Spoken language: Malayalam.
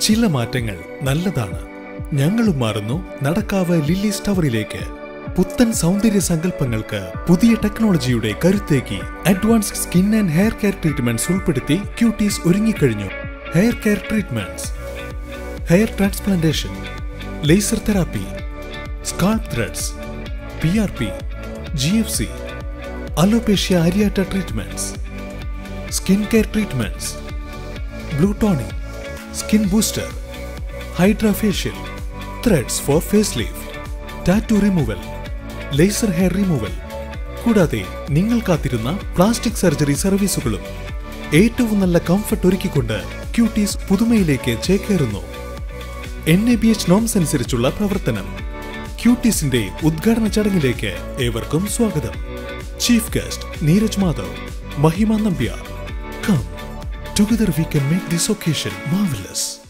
ചില മാറ്റങ്ങൾ നല്ലതാണ് ഞങ്ങളും മാറുന്നു നടക്കാവ് ലില്ലീസ് ടവറിലേക്ക് പുത്തൻ സൗന്ദര്യ സങ്കല്പങ്ങൾക്ക് പുതിയ ടെക്നോളജിയുടെ കരുത്തേക്ക് advanced skin and hair care treatments ഉൾപ്പെടുത്തി ക്യൂട്ടീസ് ഒരുങ്ങിക്കഴിഞ്ഞു hair care treatments hair transplantation laser therapy scalp threads P R P G F C alopecia areata treatments skin care treatments blue toning skin booster hydrafacial threads for face lift tattoo removal laser hair removal കൂടാതെ നിങ്ങൾ കാത്തിരുന്ന പ്ലാസ്റ്റിക് സർജറി സർവീസുകളും ഏറ്റവും നല്ല കംഫർട്ട് ഒരുക്കിക്കൊണ്ട് ക്യൂട്ടീസ് പുതുമയിലേക്ക് ചേക്കേറുന്നു N A B H norms അനുസരിച്ചുള്ള പ്രവർത്തനം ക്യൂട്ടീസിന്റെ ഉദ്ഘാടന ചടങ്ങിലേക്ക് ഏവർക്കും സ്വാഗതം chief guest Neeraj Madhav Mahima Nambiar come together we can make this occasion marvellous